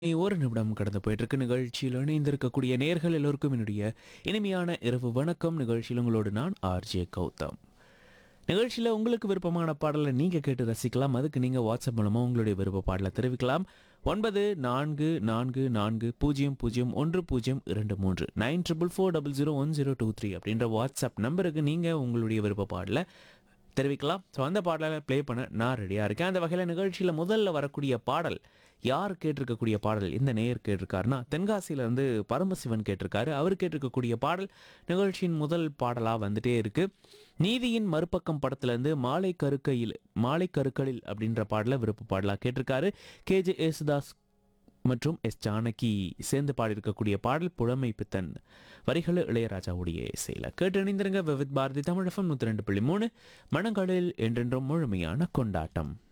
ஒரு நிமிடம் கடந்து போயிட்டு இருக்கு நிகழ்ச்சியில் இணைந்திருக்கக்கூடிய நேர்கள் எல்லோருக்கும் என்னுடைய இனிமையான இரவு வணக்கம் நிகழ்ச்சியில் உங்களோடு நான் ஆர்ஜே கௌதம் நிகழ்ச்சியில் உங்களுக்கு விருப்பமான பாடலை நீங்கள் கேட்டு ரசிக்கலாம் அதுக்கு நீங்கள் வாட்ஸ்அப் மூலமாக உங்களுடைய விருப்ப பாடலை தெரிவிக்கலாம் ஒன்பது நான்கு நான்கு நான்கு பூஜ்ஜியம் பூஜ்ஜியம் ஒன்று பூஜ்ஜியம் இரண்டு மூன்று nine triple four double zero one zero two three அப்படின்ற வாட்ஸ்அப் நம்பருக்கு நீங்கள் உங்களுடைய விருப்ப பாடலை தெரிவிக்கலாம் ஸோ அந்த பாடலை ப்ளே பண்ண நான் ரெடியாக இருக்கேன் அந்த வகையில் நிகழ்ச்சியில் முதல்ல வரக்கூடிய பாடல் யார் கேட்டிருக்கக்கூடிய பாடல் இந்த நேயர் கேட்டிருக்காருன்னா தென்காசியிலேருந்து பரமசிவன் கேட்டிருக்காரு அவர் கேட்டிருக்கக்கூடிய பாடல் நிகழ்ச்சியின் முதல் பாடலாக வந்துட்டே இருக்கு நீதியின் மறுபக்கம் படத்துலேருந்து மாலை கருக்கையில் மாலை கருக்களில் அப்படின்ற பாடலை விருப்ப பாடலாக கேட்டிருக்காரு கேஜே யேசுதாஸ் மற்றும் எஸ் ஜானகி சேர்ந்து பாடியிருக்கக்கூடிய பாடல் புழமை பித்தன் வரிகள் இளையராஜாவுடைய இசையில் கேட்டு இணைந்திருங்க விவித் பாரதி தமிழகம் நூற்றி ரெண்டு புள்ளி மூணு மணங்களில் என்றென்றும் முழுமையான கொண்டாட்டம்